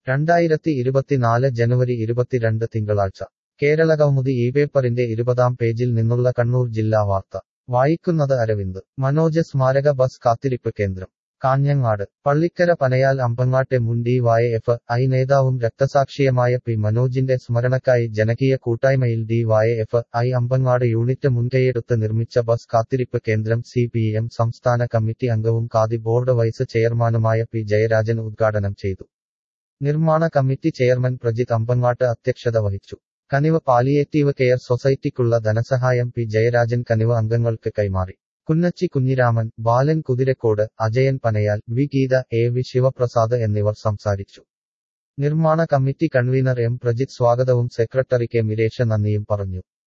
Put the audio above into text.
രണ്ടായിരത്തി ഇരുപത്തിനാല് ജനുവരി ഇരുപത്തിരണ്ട് തിങ്കളാഴ്ച കേരള കൗമുദി ഈ പേപ്പറിന്റെ ഇരുപതാം പേജിൽ നിന്നുള്ള കണ്ണൂർ ജില്ലാ വാർത്ത വായിക്കുന്നത് അരവിന്ദ് മനോജ് സ്മാരക ബസ് കാത്തിരിപ്പ് കേന്ദ്രം കാഞ്ഞങ്ങാട് പള്ളിക്കര പനയാൽ അമ്പങ്ങാട്ടെ മുൻ ഡി വൈ എഫ് ഐ നേതാവും രക്തസാക്ഷിയുമായ പി മനോജിന്റെ സ്മരണക്കായി ജനകീയ കൂട്ടായ്മയിൽ D Y F I Ambangad unit മുൻകൈയെടുത്ത് നിർമ്മിച്ച ബസ് കാത്തിരിപ്പ് കേന്ദ്രം സി പി എം സംസ്ഥാന കമ്മിറ്റി അംഗവും കാതി ബോർഡ് വൈസ് ചെയർമാനുമായ പി ജയരാജൻ ഉദ്ഘാടനം ചെയ്തു നിർമ്മാണ കമ്മിറ്റി ചെയർമാൻ പ്രജിത് അമ്പങ്ങാട്ട് അധ്യക്ഷത വഹിച്ചു കനിവ് പാലിയേറ്റീവ് കെയർ സൊസൈറ്റിക്കുള്ള ധനസഹായം പി ജയരാജൻ കനിവ് അംഗങ്ങൾക്ക് കൈമാറി Kunnachi Kunhiraman Balan Kuthirakkode Ajayan Panayal V Geetha A V Sivaprasad എന്നിവർ സംസാരിച്ചു നിർമ്മാണ കമ്മിറ്റി കൺവീനർ എം പ്രജിത് സ്വാഗതവും സെക്രട്ടറി കെ മിരേഷ നന്ദിയും പറഞ്ഞു